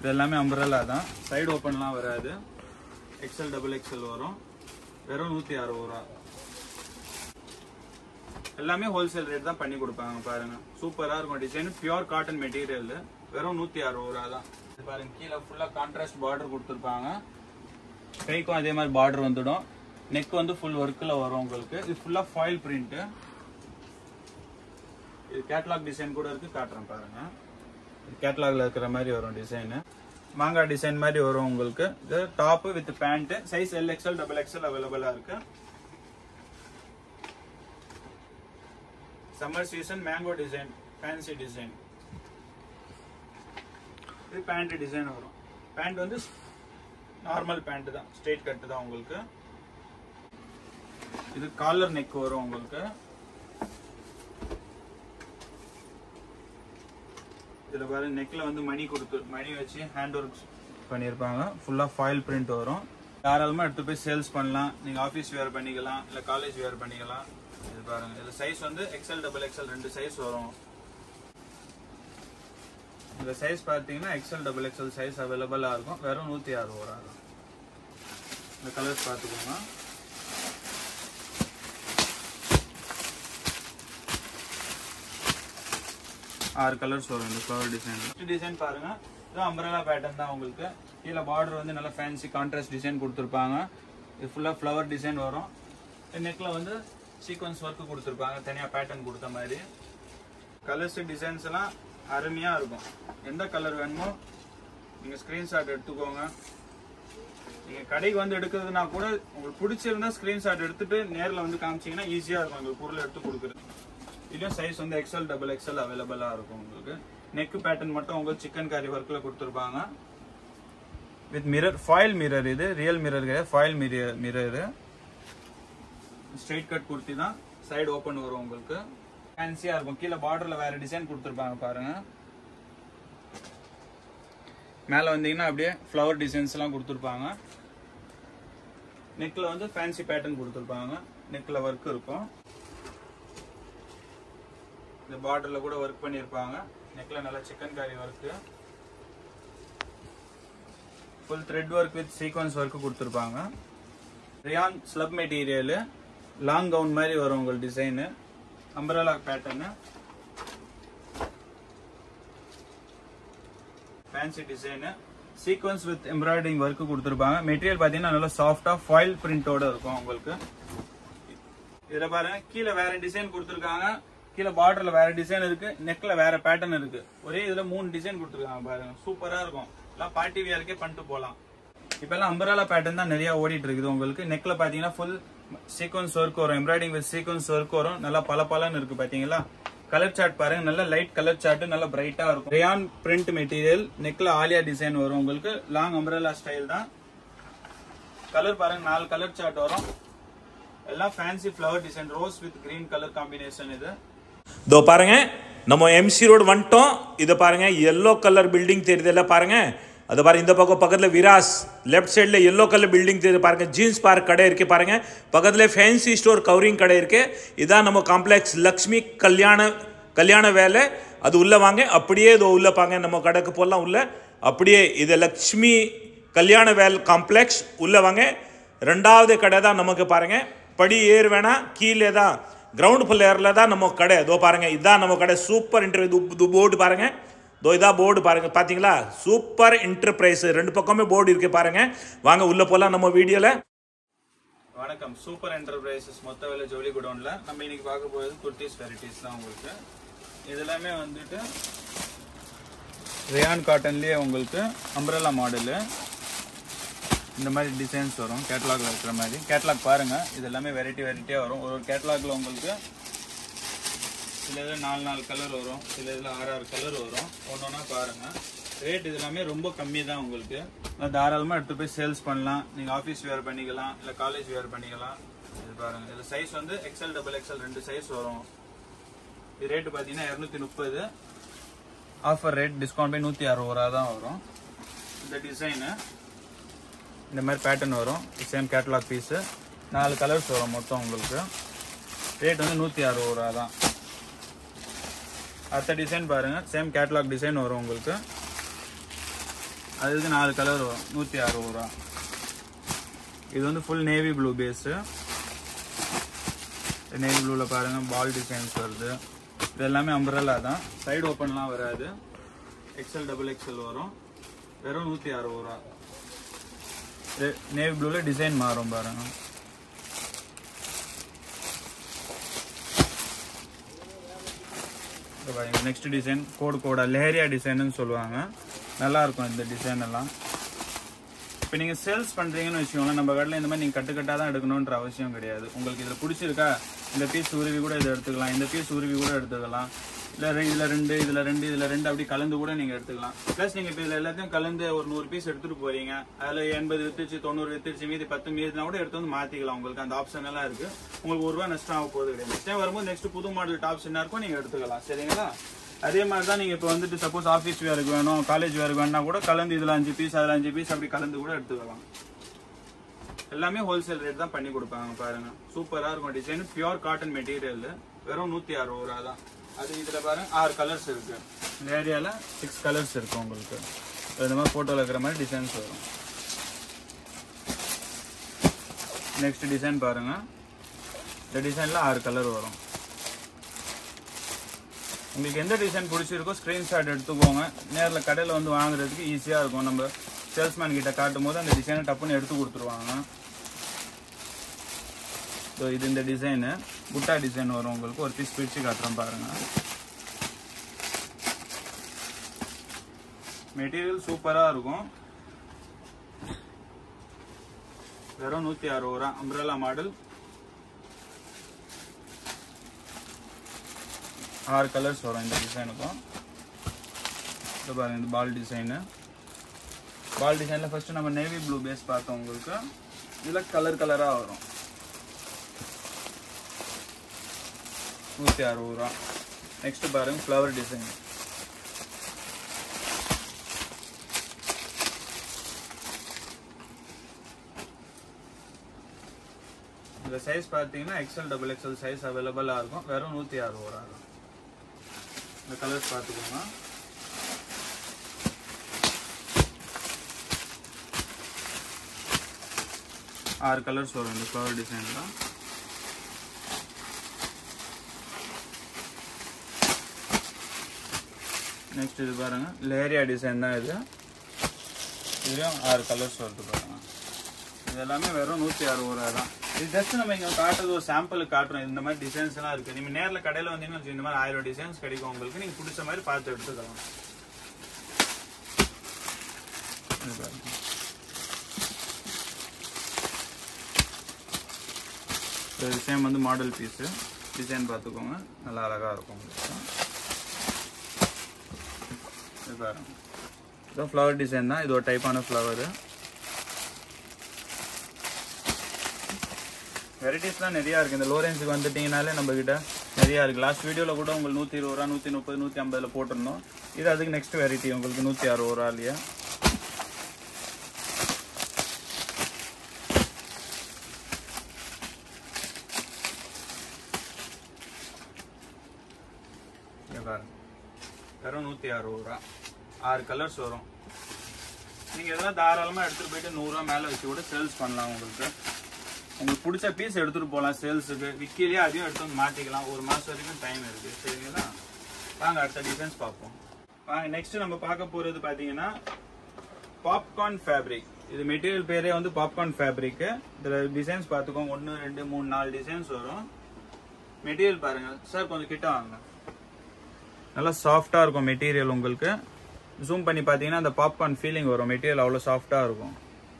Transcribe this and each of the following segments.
இது எல்லாமே அம்பரலா தான் சைடு ஓப்பன்லாம் வராது எக்ஸல் டபுள் எக்ஸல் வரும் வெறும் நூற்றி அறுபது ரூபா எல்லாமே ஹோல்சேல் ரேட் தான் பண்ணி கொடுப்பாங்க பாருங்க சூப்பரா இருக்கும் டிசைன் பியூர் காட்டன் மெட்டீரியல் வெறும் நூத்தி அறுபது ரூபா தான் இது பாருங்க கீழே ஃபுல்லா கான்ட்ராஸ்ட் பார்டர் கொடுத்துருப்பாங்க கைக்கும் அதே மாதிரி பார்டர் வந்துடும் நெக் வந்து ஃபுல் ஒர்க்கில் வரும் உங்களுக்கு இது ஃபுல்லா ஃபாயில் பிரிண்ட் இது கேட்லாக் டிசைன் கூட இருக்கு காட்டுறேன் பாருங்க கேட்லாக்ல இருக்கிற மாதிரி வரும் டிசைன் மாங்காய் டிசைன் மாதிரி வரும் உங்களுக்கு இது top with pant size L XL double XL அவைலபிளா இருக்கு summer season mango design fancy design இது பேண்ட் டிசைன் வரும் பேண்ட் வந்து நார்மல் பேண்ட் தான் ஸ்ட்ரெயிட் கட் தான் உங்களுக்கு இது காலர் நெக் வரும் உங்களுக்கு இதுல பாருங்க நெக்ல வந்து மணி கொடுத்து மணி வச்சு ஹேண்ட் ஒர்க் பண்ணியிருப்பாங்க ஃபுல்லா ஃபாயில் பிரிண்ட் வரும் தாராளமா எடுத்து போய் சேல்ஸ் பண்ணலாம் நீங்க ஆபீஸ் வேர் பண்ணிக்கலாம் இல்ல காலேஜ் வேர் பண்ணிக்கலாம் இது பாருங்க இதுல சைஸ் வந்து எக்ஸ்எல் டபுள் எக்ஸ்எல் ரெண்டு சைஸ் வரும் இந்த சைஸ் பார்த்தீங்கன்னா எக்ஸ்எல் டபுள் எக்ஸ்எல் சைஸ் அவைலபிளா இருக்கும் வெறும் நூத்தி அறுபது ரூபா தான் இந்த கலர்ஸ் பார்த்துக்கோங்க ஆறு கலர்ஸ் வரும் இந்த ஃப்ளவர் டிசைன் டிசைன் பாருங்க இது அம்பரலா பேட்டர்ன் தான் உங்களுக்கு கீழே பார்டர் வந்து நல்லா ஃபேன்சி கான்ட்ராஸ்ட் டிசைன் கொடுத்துருப்பாங்க இது ஃபுல்லாக ஃப்ளவர் டிசைன் வரும் நெக்ல வந்து சீக்வன்ஸ் ஒர்க் கொடுத்துருப்பாங்க தனியாக பேட்டர்ன் கொடுத்த மாதிரி கலர்ஸ் டிசைன்ஸ் எல்லாம் அருமையாக இருக்கும் எந்த கலர் வேணுமோ நீங்கள் ஸ்க்ரீன்ஷாட் எடுத்துக்கோங்க நீங்கள் கடைக்கு வந்து எடுக்கிறதுனா கூட உங்களுக்கு பிடிச்சிருந்தா ஸ்க்ரீன்ஷாட் எடுத்துட்டு நேரில் வந்து காமிச்சீங்கன்னா ஈஸியாக இருக்கும் உங்களுக்கு பொருள் எடுத்து கொடுக்குறது இதுலயும் சைஸ் வந்து எக்ஸ்எல் டபுள் எக்ஸ்எல் அவைலபிளா இருக்கும் உங்களுக்கு நெக் பேட்டர்ன் மட்டும் உங்களுக்கு சிக்கன் கறி ஒர்க்ல கொடுத்துருப்பாங்க வித் மிரர் ஃபாயில் மிரர் இது ரியல் மிரர் கிடையாது foil mirror mirror straight cut kurti தான் சைடு ஓப்பன் வரும் உங்களுக்கு ஃபேன்சியா இருக்கும் கீழே பார்டர்ல வேற டிசைன் கொடுத்துருப்பாங்க பாருங்க மேல வந்தீங்கன்னா அப்படியே ஃப்ளவர் டிசைன்ஸ் எல்லாம் கொடுத்துருப்பாங்க நெக்ல வந்து ஃபேன்சி பேட்டர்ன் கொடுத்துருப்பாங்க நெக்ல ஒர்க் இருக்கும் இந்த பார்டர்ல கூட ஒர்க் பண்ணியிருப்பாங்க நெக்ல நல்லா chikankari work full thread work with sequins work கொடுத்துருப்பாங்க rayon slub material long gown மாதிரி வரும் உங்களுக்கு design umbrella pattern fancy design sequins with embroidering work கொடுத்துருப்பாங்க மெட்டீரியல் பார்த்தீங்கன்னா நல்லா சாஃப்டா ஃபாயில் பிரிண்டோட இருக்கும் உங்களுக்கு இதுல பாருங்க கீழே வேற டிசைன் கொடுத்துருக்காங்க கீழே பார்டர்ல வேற டிசைன் இருக்கு நெக்ல வேற பேட்டர்ன் இருக்கு ஒரே இதுல மூணு டிசைன் கொடுத்துருக்காங்க பாருங்க சூப்பரா இருக்கும் எல்லாம் பார்ட்டி வியருக்கே பண்ணிட்டு போலாம் இப்ப எல்லாம் அம்பராலா பேட்டர்ன் தான் நிறைய ஓடிட்டு இருக்குது உங்களுக்கு நெக்ல பாத்தீங்கன்னா ஃபுல் சீக்வன்ஸ் ஒர்க் வரும் எம்ப்ராய்டிங் வித் சீக்வன்ஸ் ஒர்க் வரும் நல்லா பல பலன்னு இருக்கு பாத்தீங்களா கலர் சார்ட் பாருங்க நல்ல லைட் கலர் சார்ட் நல்ல பிரைட்டா இருக்கும் ரேயான் பிரிண்ட் மெட்டீரியல் நெக்ல ஆலியா டிசைன் வரும் உங்களுக்கு லாங் அம்பரலா ஸ்டைல் தான் கலர் பாருங்க நாலு கலர் சார்ட் வரும் எல்லாம் fancy flower design rose with green colour combination இது இதோ பாருங்க நம்ம எம்சி ரோடு வந்துட்டோம் இதை பாருங்க எல்லோ கலர் பில்டிங் தெரியுதுல்ல பாருங்க அது பாருங்க இந்த பக்கம் பக்கத்தில் விராஸ் லெஃப்ட் சைடில் எல்லோ கலர் பில்டிங் தெரியுது பாருங்க ஜீன்ஸ் பார்க் கடை இருக்கு பாருங்க பக்கத்தில் ஃபேன்சி ஸ்டோர் கவரிங் கடை இருக்கு இதான் நம்ம காம்ப்ளெக்ஸ் லக்ஷ்மி கல்யாண கல்யாண வேலை அது உள்ள வாங்க அப்படியே இதோ உள்ள பாங்க நம்ம கடைக்கு போகலாம் உள்ள அப்படியே இது லக்ஷ்மி கல்யாண வேல் காம்ப்ளெக்ஸ் உள்ள வாங்க ரெண்டாவது கடை தான் நமக்கு பாருங்க படி ஏறு வேணா கீழே தான் கிரவுண்ட் ஃப்ளோரில் தான் நம்ம கடை இதோ பாருங்க இதான் நம்ம கடை சூப்பர் இன்டர்வியூ போர்டு பாருங்க இதோ இதா போர்டு பாருங்க பாத்தீங்களா சூப்பர் என்டர்பிரைஸ் ரெண்டு பக்கமே போர்டு இருக்கு பாருங்க வாங்க உள்ள போலாம் நம்ம வீடியோல வணக்கம் சூப்பர் என்டர்பிரைசஸ் மொத்த வேலை ஜோலி குடோன்ல நம்ம இன்னைக்கு பார்க்க போகிறது குர்த்திஸ் வெரைட்டிஸ் தான் உங்களுக்கு இது எல்லாமே வந்துட்டு ரேயான் காட்டன்லயே உங்களுக்கு அம்பரலா மாடலு இந்த மாதிரி டிசைன்ஸ் வரும் கேட்லாக்ல இருக்கிற மாதிரி கேட்லாக் பாருங்க இது எல்லாமே வெரைட்டி வெரைட்டியா வரும் ஒரு ஒரு கேட்லாக்ல உங்களுக்கு சில இதில் நாலு நாலு கலர் வரும் சில இதில் ஆறு ஆறு கலர் வரும் ஒன்று ஒன்றா பாருங்க ரேட் இது எல்லாமே ரொம்ப கம்மி தான் உங்களுக்கு நான் தாராளமாக எடுத்து போய் சேல்ஸ் பண்ணலாம் நீங்கள் ஆஃபீஸ் வேர் பண்ணிக்கலாம் இல்லை காலேஜ் வேர் பண்ணிக்கலாம் இது பாருங்க இது சைஸ் வந்து எக்ஸ்எல் டபுள் எக்ஸ்எல் ரெண்டு சைஸ் வரும் இது ரேட்டு பார்த்தீங்கன்னா இரநூத்தி முப்பது ஆஃபர் ரேட் டிஸ்கவுண்ட் போய் நூற்றி அறுபது ரூபா தான் வரும் இந்த டிசைனு இந்த மாதிரி பேட்டர்ன் வரும் சேம் கேட்டலாக் பீஸு நாலு கலர்ஸ் வரும் மொத்தம் உங்களுக்கு ரேட் வந்து நூற்றி அறுபது ரூபா தான் அடுத்த டிசைன் பாருங்க சேம் கேட்டலாக் டிசைன் வரும் உங்களுக்கு அதுக்கு நாலு கலர் வரும் நூற்றி அறுபது ரூபா இது வந்து full navy blue base navy ப்ளூவில் பாருங்கள் பால் டிசைன்ஸ் வருது இது எல்லாமே அம்பரல்லா தான் சைடு ஓப்பன்லாம் வராது எக்ஸல் டபுள் எக்ஸல் வரும் வெறும் நூற்றி அறுபது ரூபா நேவி ப்ளூவில் டிசைன் மாறும் பாருங்க நெக்ஸ்ட் டிசைன் கோடு கோடா லேரியா டிசைன்னு சொல்லுவாங்க நல்லா இருக்கும் இந்த டிசைன் எல்லாம் இப்போ நீங்கள் சேல்ஸ் பண்ணுறீங்கன்னு வச்சுக்கோங்களேன் நம்ம கடையில் இந்த மாதிரி நீங்கள் கட்டுக்கட்டாக தான் எடுக்கணுன்ற அவசியம் கிடையாது உங்களுக்கு இதில் பிடிச்சிருக்கா இந்த பீஸ் உருவி கூட இதை எடுத்துக்கலாம் இந்த பீஸ் உருவி கூட எடுத்துக்கலாம் இல்லை இதில் ரெண்டு இதில் ரெண்டு இதில் ரெண்டு அப்படி கலந்து கூட நீங்கள் எடுத்துக்கலாம் ப்ளஸ் நீங்கள் இப்போ இதில் எல்லாத்தையும் கலந்து ஒரு நூறு பீஸ் எடுத்துகிட்டு போறீங்க அதில் எண்பது வித்துச்சு தொண்ணூறு வித்துச்சு மீதி பத்து மீதினா கூட எடுத்து வந்து மாற்றிக்கலாம் உங்களுக்கு அந்த ஆப்ஷன் எல்லாம் இருக்குது உங்களுக்கு ஒரு ரூபா நஷ்டம் ஆக போகுது கிடையாது நெக்ஸ்ட் டைம் வரும்போது நெக்ஸ்ட் புது மாடல் டாப்ஸ் என்ன இருக்கும் நீங்கள் எடுத்துக்கலாம் சரிங்களா அதே மாதிரி தான் நீங்கள் இப்போ வந்துட்டு சப்போஸ் ஆஃபீஸ் வேருக்கு வேணும் காலேஜ் வேருக்கு வேணும்னா கூட கலந்து இதில் அஞ்சு பீஸ் அதில் அஞ்சு பீஸ் அப்படி கலந்து கூட எடுத்துக்கலாம் எல்லாமே ஹோல்சேல் ரேட் தான் பண்ணி கொடுப்பாங்க பாருங்க சூப்பராக இருக்கும் டிசைன் பியூர் காட்டன் மெட்டீரியல் வெறும் நூற்றி அறுபது ரூபா தான் அது இதில் பாருங்க ஆறு கலர்ஸ் இருக்கு இந்த ஏரியாவில் சிக்ஸ் கலர்ஸ் இருக்கு உங்களுக்கு இந்த மாதிரி ஃபோட்டோவில் இருக்கிற மாதிரி டிசைன்ஸ் வரும் நெக்ஸ்ட் டிசைன் பாருங்க இந்த டிசைனில் ஆறு கலர் வரும் உங்களுக்கு எந்த டிசைன் பிடிச்சிருக்கோ ஸ்க்ரீன்ஷாட் எடுத்துக்கோங்க நேரில் கடையில் வந்து வாங்குறதுக்கு ஈஸியாக இருக்கும் நம்ம சேல்ஸ்மேன் கிட்ட காட்டும் போது அந்த டிசைனை டப்புன்னு எடுத்து கொடுத்துருவாங்க ஸோ இது இந்த டிசைனு புட்டா டிசைன் வரும் உங்களுக்கு ஒரு பீஸ் பிரித்து காட்டுறோம் பாருங்க மெட்டீரியல் சூப்பராக இருக்கும் வெறும் நூற்றி அறுபது ரூபா அம்ப்ரலா மாடல் ஆறு கலர்ஸ் வரும் இந்த டிசைனுக்கும் இது பாருங்க இந்த பால் டிசைனு பால் டிசைனில் ஃபர்ஸ்ட் நம்ம நேவி ப்ளூ பேஸ் பார்த்தோம் உங்களுக்கு இதில் கலர் கலராக வரும் நூற்றி அறுபது ரூபா நெக்ஸ்ட் பாருங்க ஃப்ளவர் டிசைன் இந்த சைஸ் பார்த்தீங்கன்னா எக்ஸல் டபுள் எக்ஸல் சைஸ் அவைலபிளாக இருக்கும் வெறும் நூற்றி அறுபது ரூபா தான் இந்த கலர்ஸ் பார்த்துக்கோங்க ஆறு கலர்ஸ் வரும் இந்த ஃப்ளவர் டிசைனில் நெக்ஸ்ட் இது பாருங்க லேரியா டிசைன் தான் இது இதுலேயும் ஆறு கலர்ஸ் வருது பாருங்க இது எல்லாமே வெறும் நூற்றி அறுபது ரூபா தான் இது ஜஸ்ட் நம்ம இங்கே காட்டுறது ஒரு சாம்பிளுக்கு காட்டுறோம் இந்த மாதிரி டிசைன்ஸ் எல்லாம் இருக்கு நீங்கள் நேரில் கடையில் வந்தீங்கன்னு வச்சுக்கோங்க, இந்த மாதிரி ஆயிரம் டிசைன்ஸ் கிடைக்கும் உங்களுக்கு நீங்கள் பிடிச்ச மாதிரி பார்த்து எடுத்துக்கலாம் இது பாருங்க. இது சேம் வந்து மாடல் பீஸு டிசைன் பார்த்துக்கோங்க நல்லா அழகாக இருக்கும் உங்களுக்கு இது பாருங்க இது ஃப்ளவர் டிசைன் தான் இது ஒரு டைப்பான ஃப்ளவரு வெரைட்டிஸ்லாம் நிறையா இருக்குது இந்த லோரன்ஸுக்கு வந்துட்டிங்கனாலே நம்ம கிட்ட நிறையா இருக்குது லாஸ்ட் வீடியோவில் கூட உங்களுக்கு நூற்றி இருபது ரூபா நூற்றி முப்பது நூற்றி ஐம்பதில் போட்டிருந்தோம் இது அதுக்கு நெக்ஸ்ட் வெரைட்டி உங்களுக்கு நூற்றி அறுபது ரூபா இல்லையா இங்க பாருங்க வெறும் நூற்றி அறுபது ரூபா ஆறு கலர்ஸ் வரும் நீங்கள் இதெல்லாம் தாராளமாக எடுத்துகிட்டு போயிட்டு நூறுரூவா மேலே வச்சு கூட சேல்ஸ் பண்ணலாம் உங்களுக்கு உங்களுக்கு பிடிச்ச பீஸ் எடுத்துகிட்டு போகலாம் சேல்ஸுக்கு விக்கிலேயே அதையும் எடுத்து வந்து மாற்றிக்கலாம் ஒரு மாதம் வரைக்கும் டைம் இருக்குது சரிங்களா வாங்க அடுத்த டிசைன்ஸ் பார்ப்போம் வாங்க நெக்ஸ்ட் நம்ம பார்க்க போகிறது பார்த்தீங்கன்னா பாப்கார்ன் ஃபேப்ரிக் இது மெட்டீரியல் பேரே வந்து பாப்கார்ன் ஃபேப்ரிக்கு இதில் டிசைன்ஸ் பார்த்துக்கோங்க ஒன்று ரெண்டு மூணு நாலு டிசைன்ஸ் வரும் மெட்டீரியல் பாருங்க சார் கொஞ்சம் கிட்ட வாங்க நல்லா சாஃப்டாக இருக்கும் மெட்டீரியல் உங்களுக்கு ஜூம் பண்ணி பார்த்தீங்கன்னா அந்த பாப்கார்ன் ஃபீலிங் வரும் மெட்டீரியல் அவ்வளோ சாஃப்டாக இருக்கும்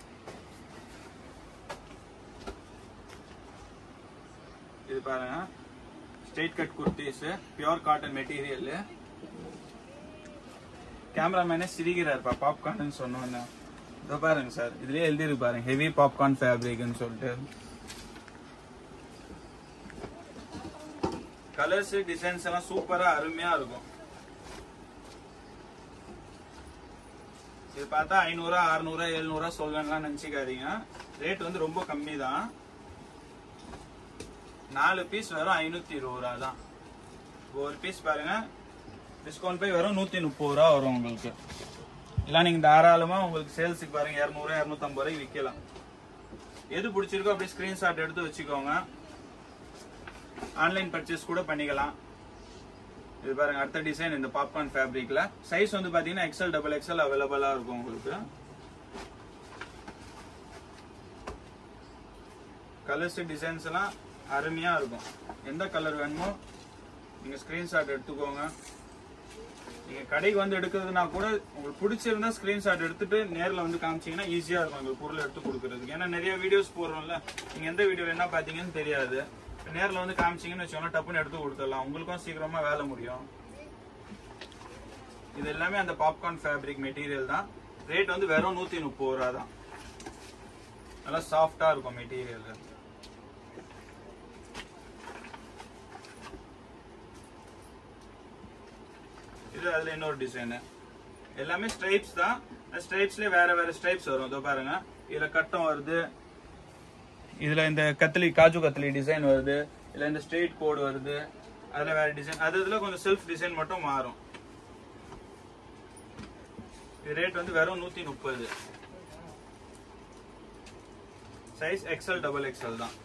இது பாருங்க straight cut kurtis pure cotton material கேமராமேனே சிரிக்கிறாருப்பா பாப்கார்ன் சொன்னோன்னு இதோ பாருங்க சார் இதுலயே எழுதிருக்கு பாருங்க ஹெவி பாப்கார்ன் ஃபேப்ரிக்னு சொல்லிட்டு கலர்ஸ் டிசைன்ஸ் எல்லாம் சூப்பரா அருமையா இருக்கும் இது பார்த்தா ஐநூறுரூவா அறுநூறுவா எழுநூறுவா சொல்வேன்லாம் நினச்சிக்காதீங்க ரேட் வந்து ரொம்ப கம்மி தான் நாலு பீஸ் வெறும் ஐநூற்றி இருபது ரூபா தான் ஒரு பீஸ் பாருங்க டிஸ்கவுண்ட் போய் வெறும் நூற்றி முப்பது ரூபா வரும் உங்களுக்கு இல்லை நீங்கள் தாராளமாக உங்களுக்கு சேல்ஸுக்கு பாருங்க இரநூறு இரநூத்தம்பது ரூபாய்க்கு விற்கலாம் எது பிடிச்சிருக்கோ அப்படியே ஸ்க்ரீன்ஷாட் எடுத்து வச்சுக்கோங்க ஆன்லைன் பர்ச்சேஸ் கூட பண்ணிக்கலாம் இது பாருங்க அடுத்த டிசைன் இந்த பாப்கார்ன் ஃபேப்ரிக்ல சைஸ் வந்து பாத்தீங்கன்னா எக்ஸல் டபுள் எக்ஸல் அவைலபிளா இருக்கும் உங்களுக்கு கலர்ஸ் டிசைன்ஸ் எல்லாம் அருமையா இருக்கும் எந்த கலர் வேணுமோ நீங்க ஸ்கிரீன்ஷாட் எடுத்துக்கோங்க நீங்க கடைக்கு வந்து எடுக்கிறதுனா கூட உங்களுக்கு பிடிச்சிருந்தா ஸ்கிரீன்ஷாட் எடுத்துட்டு நேர்ல வந்து காமிச்சீங்கன்னா ஈஸியா இருக்கும் உங்களுக்கு பொருள் எடுத்து கொடுக்கறதுக்கு ஏன்னா நிறைய வீடியோஸ் போடுறோம்ல நீங்க எந்த வீடியோல என்ன பாத்தீங்கன்னு தெரியாது நேர்ல வந்து காமிச்சீங்கன்னு வச்சுக்கோங்க டப்புன்னு எடுத்து கொடுத்துடலாம் உங்களுக்கும் சீக்கிரமா வேலை முடியும் இது எல்லாமே அந்த பாப்கார்ன் ஃபேப்ரிக் மெட்டீரியல் தான் ரேட் வந்து வெறும் நூத்தி முப்பது ரூபா தான் நல்லா சாஃப்டா இருக்கும் மெட்டீரியல் இது அதுல இன்னொரு டிசைனு எல்லாமே ஸ்ட்ரைப்ஸ் தான் ஸ்ட்ரைப்ஸ்லயே வேற வேற ஸ்ட்ரைப்ஸ் வரும் இதோ பாருங்க இதுல கட்டம் வருது இதுல இந்த கத்திலி காஜு கத்திலி டிசைன் வருது இல்ல இந்த ஸ்ட்ரெயிட் கோடு வருது அதுல வேற டிசைன் அது இதுல கொஞ்சம் செல்ஃப் டிசைன் மட்டும் மாறும் இது ரேட் வந்து வெறும் நூத்தி முப்பது சைஸ் எக்ஸ்எல் டபுள் எக்ஸ்எல் தான்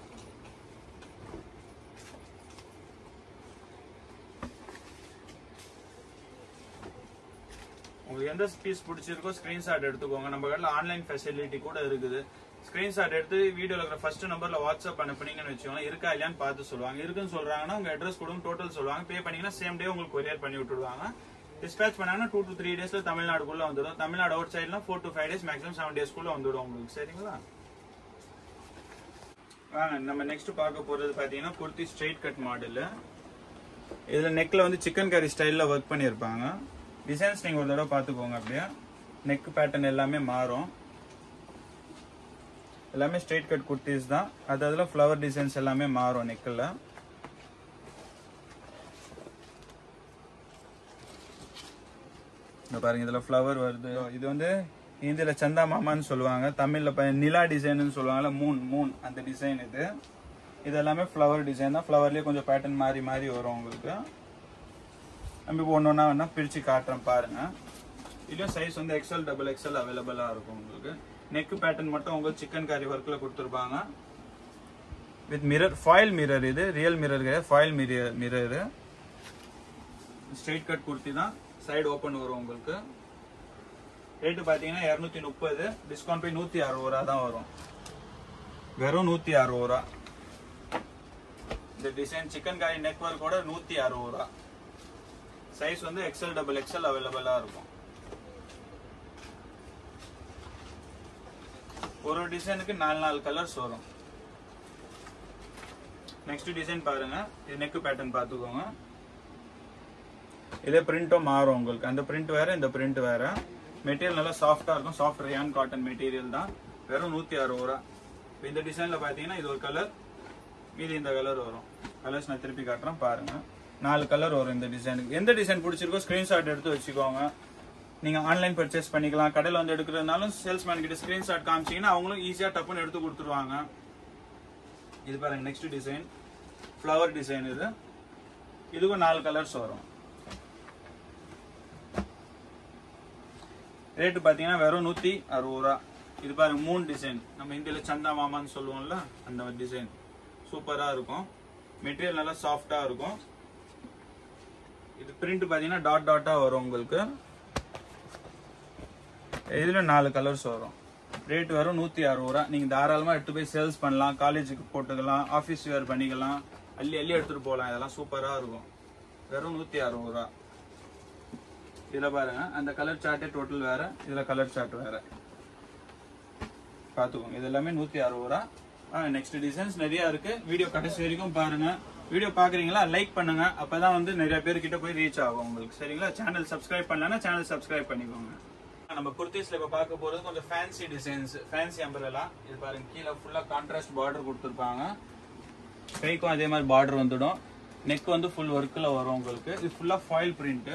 உங்களுக்கு எந்த பீஸ் பிடிச்சிருக்கோ ஸ்கிரீன்ஷாட் எடுத்துக்கோங்க நம்ம கடையில் ஆன்லைன் ஃபெசிலிட்டி கூட இருக்குது ஸ்கிரீன்ஷாட் எடுத்து வீடியோல இருக்கிற ஃபர்ஸ்ட் நம்பர்ல வாட்ஸ்அப் அனுப்புனீங்கன்னு வச்சுக்கோங்க இருக்கா இல்லையான்னு பார்த்து சொல்லுவாங்க இருக்குன்னு சொல்றாங்கன்னா உங்க அட்ரஸ் கொடுங்க டோட்டல் சொல்லுவாங்க பே பண்ணீங்கன்னா சேம் டே உங்களுக்கு கொரியர் பண்ணி விட்டுடுவாங்க டிஸ்பேச் பண்ணாங்கன்னா டூ டு த்ரீ டேஸ்ல தமிழ்நாடுக்குள்ள வந்துடும் தமிழ்நாடு அவுட் சைட்லாம் four to five days maximum seven டேஸ்க்குள்ள வந்துடும் உங்களுக்கு சரிங்களா வாங்க நம்ம நெக்ஸ்ட் பார்க்க போறது பாத்தீங்கன்னா குர்த்தி ஸ்ட்ரைட் கட் மாடல் இதுல நெக்ல வந்து சிக்கன் கறி ஸ்டைல்ல ஒர்க் பண்ணியிருப்பாங்க டிசைன்ஸ் நீங்க ஒரு தடவை பார்த்துக்கோங்க அப்படியே நெக் பேட்டர்ன் எல்லாமே மாறும் எல்லாமே ஸ்ட்ரைட் கட் குர்த்திஸ் தான் அது அதில் ஃப்ளவர் டிசைன்ஸ் எல்லாமே மாறும் நெக்கில் இந்த பாருங்க இதுல ஃப்ளவர் வருது இது வந்து ஹிந்தியில சந்தா மாமான்னு சொல்லுவாங்க தமிழ்ல ப- நிலா டிசைன்னு சொல்லுவாங்கல்ல மூன் மூன் அந்த டிசைன் இது இது எல்லாமே ஃப்ளவர் டிசைன் தான் ஃப்ளவர்லயே கொஞ்சம் பேட்டர்ன் மாறி மாறி வரும் உங்களுக்கு நம்ம இப்போ ஒன்று ஒன்றா வேணா பிரித்து காட்டுறேன் பாருங்க இதுலயும் சைஸ் வந்து எக்ஸ்எல் டபுள் எக்ஸ்எல் அவைலபிளாக இருக்கும் உங்களுக்கு நெக் பேட்டர்ன் மட்டும் உங்களுக்கு சிக்கன் கறி ஒர்க்கில் கொடுத்துருப்பாங்க வித் மிரர் ஃபாயில் மிரர் இது ரியல் மிரர் கிடையாது foil mirror mirror straight cut kurti தான் சைடு ஓப்பன் வரும் உங்களுக்கு ரேட்டு பார்த்தீங்கன்னா இரநூத்தி முப்பது டிஸ்கவுண்ட் போய் நூற்றி அறுபது ரூபா தான் வரும் வெறும் நூற்றி அறுபது ரூபா இந்த டிசைன் சிக்கன் கறி நெக் ஒர்க்கோட நூற்றி அறுபது ரூபா சைஸ் வந்து எக்ஸ்எல் டபுள் எக்ஸ்எல் அவைலபிளாக இருக்கும் ஒரு ஒரு டிசைனுக்கு நாலு நாலு கலர்ஸ் வரும் நெக்ஸ்ட் டிசைன் பாருங்க இது நெக் பேட்டர்ன் பார்த்துக்கோங்க இதே பிரிண்ட்டும் மாறும் உங்களுக்கு அந்த பிரிண்ட் வேற இந்த பிரிண்ட் வேற மெட்டீரியல் நல்லா சாஃப்டா இருக்கும் சாஃப்ட் ரயான் காட்டன் மெட்டீரியல் தான் வெறும் நூத்தி அறுபது ரூபா இப்போ இந்த டிசைன்ல பாத்தீங்கன்னா இது ஒரு கலர் மீதி இந்த கலர் வரும் கலர்ஸ் நான் திருப்பி காட்டுறேன் பாருங்க நாலு கலர் வரும் இந்த டிசைனுக்கு எந்த டிசைன் பிடிச்சிருக்கோ ஸ்கிரீன்ஷாட் எடுத்து வச்சுக்கோங்க நீங்க ஆன்லைன் பர்ச்சேஸ் பண்ணிக்கலாம் கடையில் வந்து எடுக்கிறதுனாலும் சேல்ஸ்மேன் கிட்ட ஸ்கிரீன்ஷாட் காமிச்சீங்கன்னா அவங்களும் ஈஸியா டப்புன்னு எடுத்து கொடுத்துருவாங்க இது பாருங்க நெக்ஸ்ட் டிசைன் ஃப்ளவர் டிசைன் இது இதுக்கும் நாலு கலர்ஸ் வரும் ரேட்டு பார்த்தீங்கன்னா வெறும் நூற்றி அறுபது ரூபா இது பாருங்க மூணு டிசைன் நம்ம இந்தியில் சந்தா மாமான்னு சொல்லுவோம்ல அந்த டிசைன் சூப்பராக இருக்கும் மெட்டீரியல் நல்லா சாஃப்டாக இருக்கும் இது பிரிண்ட் பார்த்தீங்கன்னா டாட் டாட்டாக வரும் உங்களுக்கு இதில் நாலு கலர்ஸ் வரும் ரேட் வரும் நூற்றி அறுபது ரூபா நீங்கள் தாராளமாக எடுத்து போய் சேல்ஸ் பண்ணலாம் காலேஜுக்கு போட்டுக்கலாம் ஆஃபீஸ் வேர் பண்ணிக்கலாம் அள்ளி அள்ளி எடுத்துகிட்டு போகலாம் இதெல்லாம் சூப்பராக இருக்கும் வெறும் நூற்றி அறுபது ரூபா இதுல பாருங்க அந்த கலர் சார்ட்டே டோட்டல் வேற இதுல கலர் சார்ட் வேற பாத்துக்கோங்க இது எல்லாமே நூத்தி அறுபது ரூபா நெக்ஸ்ட் டிசைன்ஸ் நிறைய இருக்கு வீடியோ கடைசி வரைக்கும் பாருங்க வீடியோ பாக்குறீங்களா லைக் பண்ணுங்க அப்பதான் வந்து நிறைய பேர் கிட்ட போய் ரீச் ஆகும் உங்களுக்கு சரிங்களா சேனல் சப்ஸ்கிரைப் பண்ணலன்னா சேனல் சப்ஸ்கிரைப் பண்ணிக்கோங்க நம்ம குர்த்திஸ்ல இப்ப பார்க்க போறது கொஞ்சம் ஃபேன்சி டிசைன்ஸ் ஃபேன்சி அம்பரலா இது பாருங்க கீழே ஃபுல்லா கான்ட்ராஸ்ட் பார்டர் கொடுத்துருப்பாங்க கைக்கும் அதே மாதிரி பார்டர் வந்துடும் நெக் வந்து ஃபுல் ஒர்க்கில் வரும் உங்களுக்கு இது ஃபுல்லா ஃபாயில் பிரிண்ட்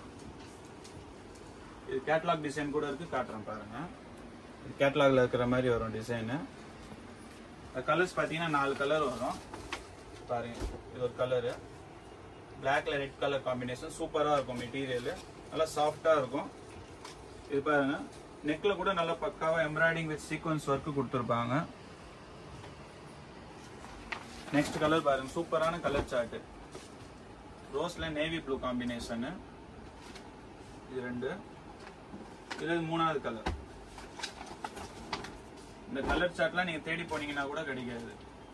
இது கேட்லாக் டிசைன் கூட இருக்கு காட்டுறேன் பாருங்க இது கேட்லாக்ல இருக்கிற மாதிரி வரும் டிசைனு கலர்ஸ் பார்த்தீங்கன்னா நாலு கலர் வரும் பாருங்க இது ஒரு கலரு பிளாக்ல ரெட் கலர் காம்பினேஷன் சூப்பராக இருக்கும் மெட்டீரியல் நல்லா சாஃப்டாக இருக்கும் இது பாருங்க நெக்ல கூட நல்ல பக்காவா எம்ப்ராய்டிங் வித் சீக்வன்ஸ் ஒர்க் கொடுத்துருப்பாங்க நெக்ஸ்ட் கலர் பாருங்க சூப்பரான கலர் சார்ட் ரோஸ்ல நேவி ப்ளூ காம்பினேஷன் இது ரெண்டு இது மூணாவது கலர் இந்த கலர் சார்ட்லாம் நீங்க தேடி போனீங்கன்னா கூட கிடைக்காது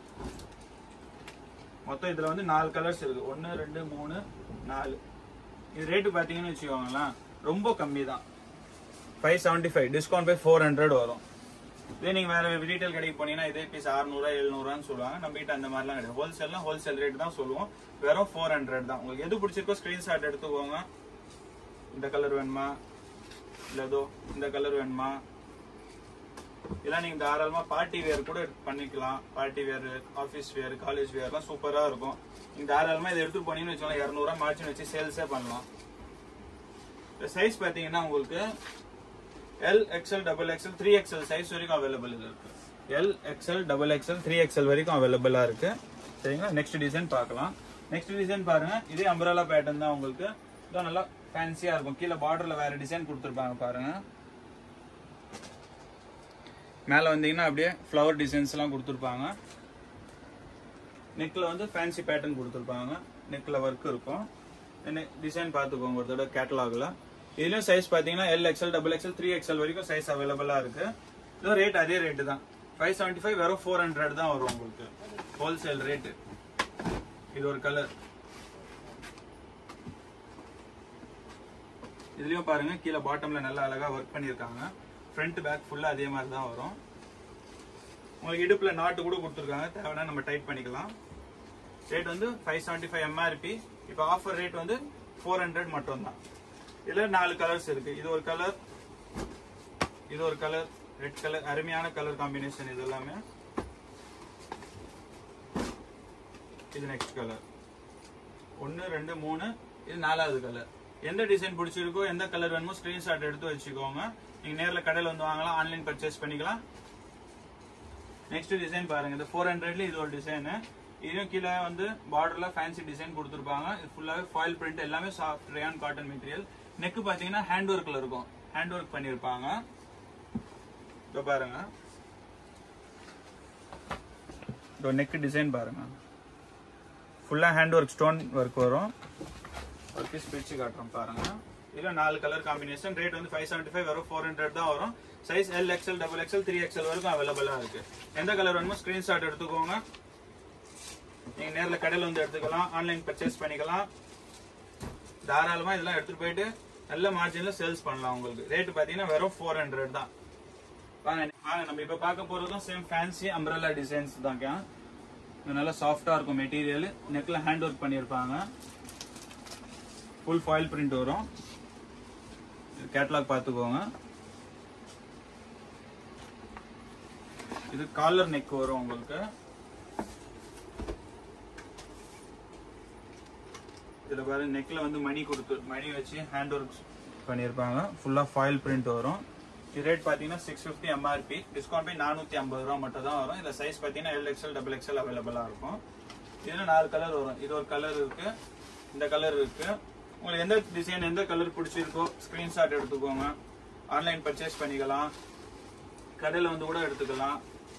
மொத்தம் இதுல வந்து நாலு கலர்ஸ் இருக்கு ஒன்னு ரெண்டு மூணு நாலு இது ரேட்டு பாத்தீங்கன்னு வச்சுக்கோங்களேன் ரொம்ப கம்மி தான் five seventy five discount by four hundred வரும் இதே நீங்க வேற ரீட்டைல் கடைக்கு போனீங்கன்னா இதே பீஸ் அறுநூறுவா எழுநூறுவான்னு சொல்லுவாங்க நம்ம கிட்ட அந்த மாதிரிலாம் கிடையாது ஹோல்சேல்னா ஹோல்சேல் ரேட் தான் சொல்லுவோம் வெறும் ஃபோர் ஹண்ட்ரட் தான் உங்களுக்கு எது பிடிச்சிருக்கோ ஸ்கிரீன்ஷாட் எடுத்துக்கோங்க இந்த கலர் வேணுமா இல்ல ஏதோ இந்த கலர் வேணுமா இதெல்லாம் நீங்க தாராளமா பார்ட்டி வேர் கூட பண்ணிக்கலாம் party wear office wear college வேர்லாம் சூப்பரா இருக்கும் நீங்க தாராளமா இதை எடுத்து போனீங்கன்னு வச்சுக்கோங்க இரநூறுவா மார்ஜின் வச்சு சேல்ஸே பண்ணலாம் இந்த சைஸ் பாத்தீங்கன்னா உங்களுக்கு L XL double XL three XL size வரைக்கும் அவைலபிள் இருக்கு L XL double XL three XL வரைக்கும் அவைலபிளா இருக்கு சரிங்களா நெக்ஸ்ட் டிசைன் பார்க்கலாம் நெக்ஸ்ட் டிசைன் பாருங்க இதே அம்பரலா பேட்டர்ன் தான் உங்களுக்கு இதான் நல்லா ஃபேன்சியா இருக்கும் கீழே பார்டர்ல வேற டிசைன் கொடுத்துருப்பாங்க பாருங்க மேல வந்தீங்கன்னா அப்படியே ஃப்ளவர் டிசைன்ஸ் எல்லாம் கொடுத்துருப்பாங்க நெக்ல வந்து ஃபேன்சி பேட்டர்ன் கொடுத்துருப்பாங்க நெக்ல ஒர்க் இருக்கும் டிசைன் பார்த்துக்கோங்க ஒரு தடவை கேட்டலாக்ல இதுலயும் சைஸ் பாத்தீங்கன்னா L XL double XL three XL வரைக்கும் சைஸ் அவைலபிளா இருக்கு இது ரேட் அதே ரேட்டு தான் ஃபைவ் செவன்டி ஃபைவ் வெறும் ஃபோர் ஹண்ட்ரட் தான் வரும் உங்களுக்கு ஹோல்சேல் ரேட்டு இது ஒரு கலர் இதுலயும் பாருங்க கீழே பாட்டம்ல நல்லா அழகா ஒர்க் பண்ணிருக்காங்க ஃப்ரண்ட் பேக் ஃபுல்லா அதே மாதிரி தான் வரும் உங்களுக்கு இடுப்புல நாட்டு கூட கொடுத்துருக்காங்க தேவைன்னா நம்ம டைட் பண்ணிக்கலாம் ரேட் வந்து ஃபைவ் செவன்டி ஃபைவ் எம்ஆர்பி இப்போ ஆஃபர் ரேட் வந்து ஃபோர் ஹண்ட்ரட் மட்டும் தான் இதுல நாலு கலர்ஸ் இருக்கு இது ஒரு கலர் இது ஒரு கலர் ரெட் கலர் அருமையான கலர் காம்பினேஷன் இது எல்லாமே இது நெக்ஸ்ட் கலர் ஒன்னு ரெண்டு மூணு இது நாலாவது கலர் எந்த டிசைன் பிடிச்சிருக்கோ எந்த கலர் வேணுமோ ஸ்கிரீன்ஷாட் எடுத்து வச்சுக்கோங்க நீங்க நேர்ல கடையில் வந்து வாங்கலாம் ஆன்லைன் பர்ச்சேஸ் பண்ணிக்கலாம் நெக்ஸ்ட் டிசைன் பாருங்க இந்த ஃபோர் ஹண்ட்ரட்ல இது ஒரு டிசைன் இதுவும் கீழே வந்து பார்டர்ல ஃபேன்சி டிசைன் கொடுத்துருப்பாங்க இது ஃபுல்லாவே ஃபாயில் பிரிண்ட் எல்லாமே soft rayon cotton material neck பாத்தீங்கன்னா ஹேண்ட் ஒர்க்ல இருக்கும் ஹேண்ட் ஒர்க் பண்ணிருப்பாங்க இதோ பாருங்க இதோ நெக் டிசைன் பாருங்க ஃபுல்லா ஹேண்ட் ஒர்க் ஸ்டோன் ஒர்க் வரும் ஒரு பீஸ் பிரிச்சு காட்டுறோம் பாருங்க இதுல நாலு கலர் காம்பினேஷன் ரேட் வந்து ஃபைவ் செவன்டி ஃபைவ் வரும் ஃபோர் ஹண்ட்ரட் தான் வரும் size L XL double XL three XL வரைக்கும் அவைலபிளா இருக்கு எந்த கலர் வேணுமோ ஸ்கிரீன்ஷாட் எடுத்துக்கோங்க நீங்க நேர்ல கடையில வந்து எடுத்துக்கலாம் ஆன்லைன் பர்ச்சேஸ் பண்ணிக்கலாம் தாராளமா இதெல்லாம் எடுத்துட்டு போயிட்டு நல்ல மார்ஜின்ல சேல்ஸ் பண்ணலாம் உங்களுக்கு ரேட் பாத்தீங்கன்னா வெறும் ஃபோர் ஹண்ட்ரட் தான் வாங்க வாங்க நம்ம இப்ப பார்க்க போறதும் சேம் ஃபேன்சி அம்ரல்லா டிசைன்ஸ் தாங்க இது நல்லா சாஃப்டா இருக்கும் மெட்டீரியல் நெக்ல ஹேண்ட் ஒர்க் பண்ணிருப்பாங்க ஃபுல் ஃபாயில் பிரிண்ட் வரும் கேட்லாக் பார்த்துக்கோங்க இது காலர் நெக் வரும் உங்களுக்கு இதுல பாருங்க நெக்ல வந்து மணி கொடுத்து மணி வச்சு ஹேண்ட் ஒர்க் பண்ணியிருப்பாங்க ஃபுல்லா ஃபாயில் பிரிண்ட் வரும் இது ரேட் பாத்தீங்கன்னா சிக்ஸ் ஃபிஃப்டி எம்ஆர்பி டிஸ்கவுண்ட் போய் நானூத்தி ஐம்பது ரூபா மட்டும் தான் வரும் இதுல சைஸ் பாத்தீங்கன்னா எல் எக்ஸ்எல் டபுள் எக்ஸ்எல் அவைலபிளா இருக்கும் இதுல நாலு கலர் வரும் இது ஒரு கலர் இருக்கு இந்த கலர் இருக்கு உங்களுக்கு எந்த டிசைன் எந்த கலர் பிடிச்சிருக்கோ ஸ்கிரீன்ஷாட் எடுத்துக்கோங்க ஆன்லைன் பர்ச்சேஸ் பண்ணிக்கலாம் கடையில் வந்து கூட எடுத்துக்கலாம்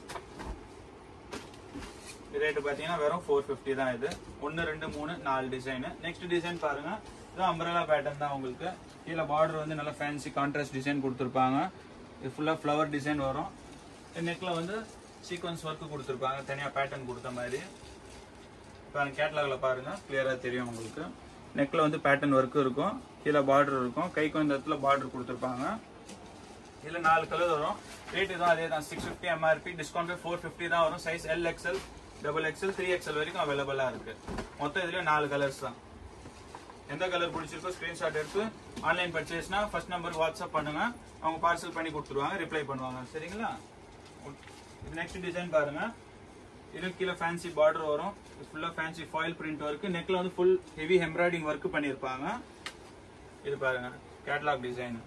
ரேட்டு பார்த்தீங்கன்னா வெறும் ஃபோர் ஃபிஃப்டி தான் இது ஒன்று ரெண்டு மூணு நாலு டிசைனு நெக்ஸ்ட் டிசைன் பாருங்க இது அம்பரலா பேட்டர்ன் தான் உங்களுக்கு கீழே பார்டர் வந்து நல்லா ஃபேன்சி கான்ட்ராஸ்ட் டிசைன் கொடுத்துருப்பாங்க இது ஃபுல்லாக ஃப்ளவர் டிசைன் வரும் நெக்கில் வந்து சீக்வன்ஸ் ஒர்க் கொடுத்துருப்பாங்க தனியாக பேட்டர்ன் கொடுத்த மாதிரி பாருங்க கேட்லாகில் பாருங்க கிளியராக தெரியும் உங்களுக்கு நெக்கில் வந்து பேட்டர்ன் ஒர்க் இருக்கும் கீழே பார்டர் இருக்கும் கைக்கு இந்த இடத்துல பார்டர் கொடுத்துருப்பாங்க இதில் நாலு கலர் வரும் ரேட் தான் அதே தான் six fifty MRP discount four fifty தான் வரும் size L XL double XL three XL வரைக்கும் அவைலபிளாக இருக்கு மொத்தம் இதுலேயும் நாலு கலர்ஸ் தான் எந்த கலர் பிடிச்சிருக்கோ ஸ்க்ரீன்ஷாட் எடுத்து ஆன்லைன் பர்ச்சேஸ்னா ஃபர்ஸ்ட் நம்பர் வாட்ஸ்அப் பண்ணுங்க அவங்க பார்சல் பண்ணி கொடுத்துருவாங்க ரிப்ளை பண்ணுவாங்க சரிங்களா இது நெக்ஸ்ட் டிசைன் பாருங்க இது கீழே ஃபேன்சி பார்டர் வரும் ஃபுல்லா ஃபேன்சி ஃபாயில் பிரிண்ட் ஒர்க் நெக்ல வந்து ஃபுல் ஹெவி எம்ப்ராய்டிங் ஒர்க் பண்ணியிருப்பாங்க இது பாருங்க catalogue design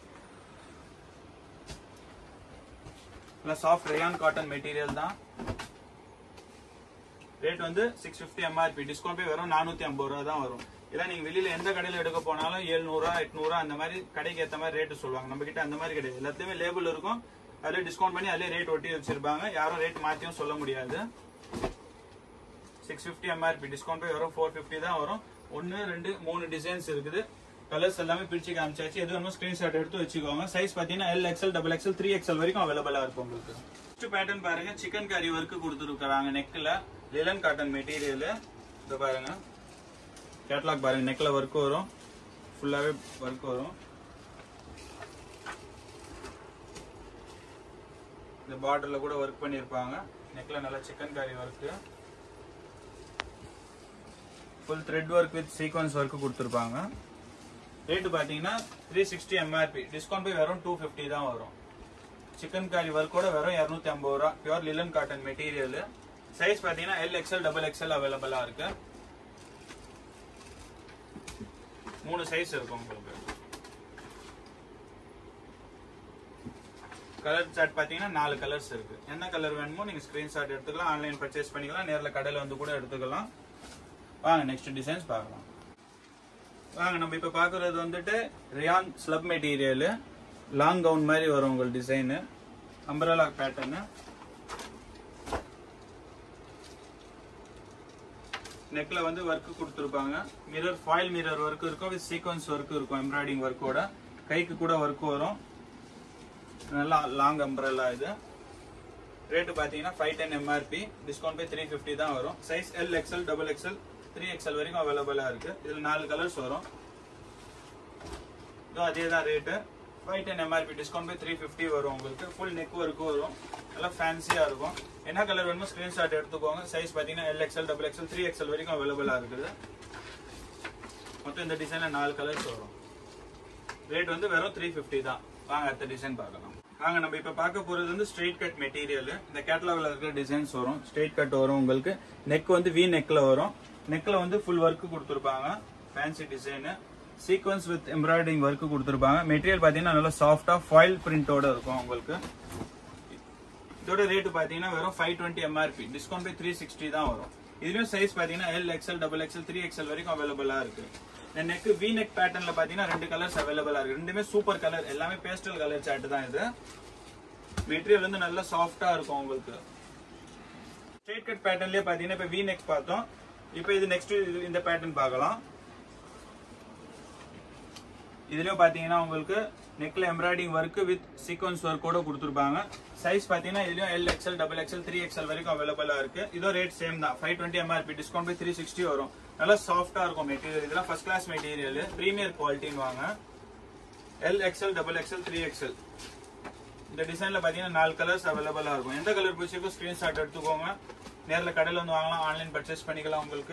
soft rayon cotton material தான் ரேட் வந்து சிக்ஸ் ஃபிஃப்டி எம்ஆர்பி டிஸ்கவுண்ட் போய் வரும் நானூத்தி ஐம்பது ரூபா தான் வரும் இதெல்லாம் நீங்க வெளியில எந்த கடையில எடுக்க போனாலும் எழுநூறுவா எட்நூறுவா அந்த மாதிரி கடைக்கு ஏத்த மாதிரி ரேட்டு சொல்லுவாங்க நம்ம கிட்ட அந்த மாதிரி கிடையாது எல்லாத்துலயுமே லேபிள் இருக்கும் அதுல டிஸ்கவுண்ட் பண்ணி அதுலயே ரேட் ஒட்டி வச்சிருப்பாங்க யாரும் ரேட் மாத்தியும் சொல்ல முடியாது சிக்ஸ் ஃபிஃப்டி எம்ஆர்பி டிஸ்கவுண்ட் போய் வரும் ஃபோர் ஃபிஃப்டி தான் வரும் ஒன்னு ரெண்டு மூணு டிசைன்ஸ் இருக்குது கலர்ஸ் எல்லாமே பிரிச்சு காமிச்சாச்சு எது வேணுமோ ஸ்கிரீன்ஷாட் எடுத்து வச்சுக்கோங்க சைஸ் பாத்தீங்கன்னா L XL double XL three XL வரைக்கும் அவைலபிளா இருக்கும் உங்களுக்கு ஃபர்ஸ்ட் பேட்டர்ன் பாருங்க சிக்கன் கறி ஒர்க் கொடுத்துருக்காங்க நெக்ல லிலன் காட்டன் மெட்டீரியல் இதை பாருங்க கேட்லாக் பாருங்க நெக்ல ஒர்க் வரும் ஃபுல்லாவே ஒர்க் வரும் இந்த பார்டர்ல கூட ஒர்க் பண்ணிருப்பாங்க நெக்ல நல்லா chikankari work full thread work with sequins work கொடுத்துருப்பாங்க ரேட்டு பார்த்தீங்கன்னா த்ரீ சிக்ஸ்டி எம்ஆர்பி டிஸ்கவுண்ட் போய் வெறும் டூ ஃபிஃப்டி தான் வரும் சிக்கன் காரி ஒர்க்கோட வெறும் இரநூத்தி ஐம்பது ரூபா pure linen cotton material size பார்த்தீங்கன்னா எல் எக்ஸ்எல் டபுள் எக்ஸ்எல் அவைலபிளா இருக்கு மூணு சைஸ் இருக்கும் உங்களுக்கு கலர் சார்ட் பார்த்தீங்கன்னா நாலு கலர்ஸ் இருக்கு என்ன கலர் வேணுமோ நீங்க ஸ்கிரீன்ஷாட் எடுத்துக்கலாம் ஆன்லைன் பர்ச்சேஸ் பண்ணிக்கலாம் நேரில் கடையில் வந்து கூட எடுத்துக்கலாம் வாங்க நெக்ஸ்ட் டிசைன்ஸ் பார்க்கலாம் வாங்க நம்ம இப்ப பாக்குறது வந்துட்டு rayon slub material long gown மாதிரி வரும் உங்கள் டிசைனு அம்பரலா பேட்டர்னு நெக்ல வந்து ஒர்க் கொடுத்துருப்பாங்க மிரர் ஃபாயில் மிரர் ஒர்க் இருக்கும் வித் சீக்வன்ஸ் ஒர்க் இருக்கும் எம்ப்ராய்டிங் ஒர்க்கோட கைக்கு கூட ஒர்க் வரும் நல்லா லாங் அம்பரலா இது ரேட்டு பார்த்தீங்கன்னா five ten MRP discount by three fifty தான் வரும் size L XL double XL three XL வரைக்கும் அவைலபிளாக இருக்கு இதில் நாலு கலர்ஸ் வரும் இதோ அதே தான் rate five ten MRP discount by three fifty வரும் உங்களுக்கு ஃபுல் நெக் ஒர்க்கு வரும் நல்லா ஃபேன்சியாக இருக்கும் என்ன கலர் வேணுமோ ஸ்க்ரீன்ஷாட் எடுத்துக்கோங்க சைஸ் பார்த்தீங்கன்னா L XL double XL three XL வரைக்கும் அவைலபிளாக இருக்குது மொத்தம் இந்த டிசைனில் நாலு கலர்ஸ் வரும் ரேட் வந்து வெறும் த்ரீ ஃபிஃப்டி தான் வாங்க அடுத்த டிசைன் பார்க்கலாம் வாங்க நம்ம இப்ப பார்க்க போறது வந்து ஸ்ட்ரெயிட் கட் மெட்டீரியல் இந்த கேட்டலாக்ல இருக்கிற டிசைன்ஸ் வரும் ஸ்ட்ரெயிட் கட் வரும் உங்களுக்கு நெக் வந்து வி நெக்ல வரும் நெக்ல வந்து ஃபுல் ஒர்க் கொடுத்துருப்பாங்க fancy design sequins with embroidering work கொடுத்துருப்பாங்க மெட்டீரியல் பாத்தீங்கன்னா நல்லா சாஃப்டா ஃபாயில் பிரிண்டோட இருக்கும் உங்களுக்கு இதோட ரேட் பாத்தீங்கன்னா வெறும் five twenty MRP discount by three sixty தான் வரும் இதுலயும் சைஸ் பாத்தீங்கன்னா L XL double XL three XL வரைக்கும் அவைலபிளா இருக்கு இந்த நெக் வி நெக் பேட்டர்ன்ல பாத்தீங்கன்னா ரெண்டு கலர்ஸ் அவைலபிளா இருக்கு ரெண்டுமே சூப்பர் கலர் எல்லாமே பேஸ்டல் கலர் சார்ட் தான் இது மெட்டீரியல் வந்து நல்லா சாஃப்டா இருக்கும் உங்களுக்கு ஸ்ட்ரெயிட் கட் பேட்டர்ன்லயே பாத்தீங்கன்னா இப்ப வி நெக் பார்த்தோம் இப்போ இது நெக்ஸ்ட் இந்த பேட்டர்ன் பார்க்கலாம் இதுலயும் பாத்தீங்கன்னா உங்களுக்கு நெக்ல எம்ப்ராய்டிங் ஒர்க் வித் சீக்வன்ஸ் ஒர்க்கோட கொடுத்துருப்பாங்க சைஸ் பாத்தீங்கன்னா இதுலயும் L XL double XL three XL வரைக்கும் அவைலபிளா இருக்கு இதோ ரேட் சேம் தான் five twenty MRP discount by three sixty வரும் நல்லா சாஃப்டா இருக்கும் மெட்டீரியல் இதெல்லாம் ஃபர்ஸ்ட் கிளாஸ் மெட்டீரியல் பிரீமியர் குவாலிட்டின்னு வாங்க L XL double XL three XL இந்த டிசைன்ல பாத்தீங்கன்னா நாலு கலர்ஸ் அவைலபிளா இருக்கும் எந்த கலர் பிடிச்சிருக்கோ ஸ்கிரீன்ஷாட் எடுத்துக்கோங்க நேர்ல கடையில வந்து வாங்கலாம் ஆன்லைன் பர்ச்சேஸ் பண்ணிக்கலாம் உங்களுக்கு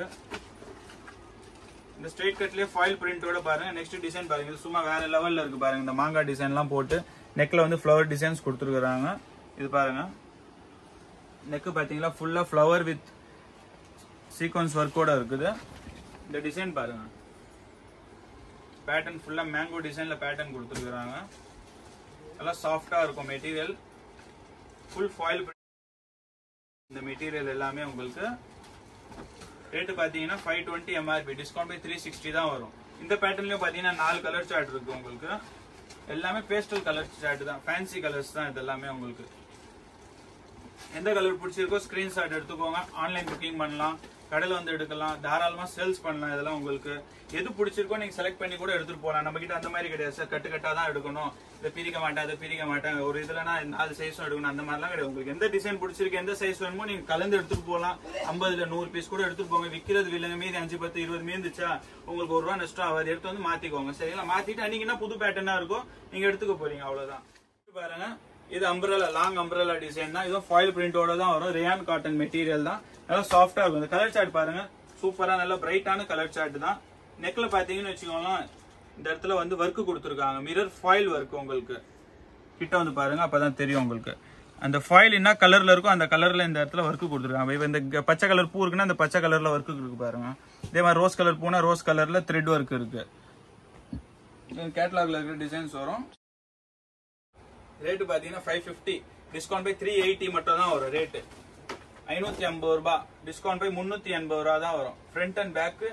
இந்த ஸ்ட்ரெயிட் கட்லயே ஃபாயில் பிரிண்டோட பாருங்க நெக்ஸ்ட் டிசைன் பாருங்க இது சும்மா வேற லெவல்ல இருக்கு பாருங்க இந்த மாங்காய் டிசைன்லாம் போட்டு நெக்ல வந்து ஃப்ளவர் டிசைன்ஸ் கொடுத்துருக்காங்க இது பாருங்க நெக் பாத்தீங்களா ஃபுல்லா ஃப்ளவர் வித் சீக்வன்ஸ் ஒர்க்கோட இருக்குது இந்த டிசைன் பாருங்க பேட்டர்ன் ஃபுல்லா மேங்கோ டிசைன்ல பேட்டர்ன் கொடுத்துருக்காங்க நல்லா சாஃப்டா இருக்கும் மெட்டீரியல் ஃபுல் ஃபாயில் இந்த மெட்டீரியல் எல்லாமே உங்களுக்கு ரேட்டு பாத்தீங்கன்னா five twenty MRP discount by three sixty தான் வரும் இந்த பேட்டர்ன்லயும் பாத்தீங்கன்னா நாலு கலர் சார்ட் இருக்கு உங்களுக்கு எல்லாமே பேஸ்டல் கலர் சார்ட் தான் ஃபேன்சி கலர்ஸ் தான் இது எல்லாமே உங்களுக்கு எந்த கலர் பிடிச்சிருக்கோ ஸ்கிரீன்ஷாட் எடுத்துக்கோங்க ஆன்லைன் புக்கிங் பண்ணலாம் கடையில் வந்து எடுக்கலாம் தாராளமா சேல்ஸ் பண்ணலாம் இதெல்லாம் உங்களுக்கு எது பிடிச்சிருக்கோ நீங்க செலக்ட் பண்ணி கூட எடுத்துட்டு போகலாம் நம்ம கிட்ட அந்த மாதிரி கிடையாது சார் கட்டு கட்டா தான் எடுக்கணும் இதை பிரிக்க மாட்டேன் அதை பிரிக்க மாட்டேன் ஒரு இதுலனா நாலு சைஸும் எடுக்கணும் அந்த மாதிரிலாம் கிடையாது உங்களுக்கு எந்த டிசைன் பிடிச்சிருக்கு எந்த சைஸ் வேணுமோ நீங்க கலந்து எடுத்துட்டு போகலாம் ஐம்பதுல நூறு பீஸ் கூட எடுத்துட்டு போங்க விற்கிறது வில்லுங்க மீதி அஞ்சு பத்து இருபது மீந்துச்சா உங்களுக்கு ஒரு ரூபா நஷ்டம் ஆகாது எடுத்து வந்து மாத்திக்கோங்க சரிங்களா மாத்திட்டு அன்னைக்குன்னா புது பேட்டர்னா இருக்கும் நீங்க எடுத்துக்க போறீங்க அவ்வளவுதான் பாருங்க இது அம்பரலா லாங் அம்பரலா டிசைன் தான் இதுவும் ஃபாயில் பிரிண்டோட தான் வரும் ரியான் காட்டன் மெட்டீரியல் தான் நல்லா சாஃப்டா இருக்கும் இந்த கலர் சார்ட் பாருங்க சூப்பரா நல்ல பிரைட்டான கலர் சார்ட் தான் நெக்ல பாத்தீங்கன்னு வச்சுக்கோங்களேன் இந்த இடத்துல வந்து ஒர்க் கொடுத்துருக்காங்க மிரர் ஃபாயில் ஒர்க் உங்களுக்கு கிட்ட வந்து பாருங்க அப்பதான் தெரியும் உங்களுக்கு அந்த ஃபாயில் என்ன கலர்ல இருக்கோ அந்த கலர்ல இந்த இடத்துல ஒர்க் கொடுத்துருக்காங்க இப்ப இந்த க- பச்சை கலர் பூ இருக்குன்னா அந்த பச்சை கலர்ல ஒர்க் இருக்கு பாருங்க இதே மாதிரி ரோஸ் கலர் பூனா ரோஸ் கலர்ல த்ரெட் ஒர்க் இருக்கு கேட்டலாக்ல இருக்கிற டிசைன்ஸ் வரும் ரேட்டு பாத்தீங்கன்னா five fifty discount by three eighty மட்டும் தான் வரும் ரேட்டு ஐநூத்தி ஐம்பது ரூபாய் டிஸ்கவுண்ட் பை முன்னூத்தி எண்பது ரூபா தான் வரும் ஃப்ரண்ட் அண்ட் பேக்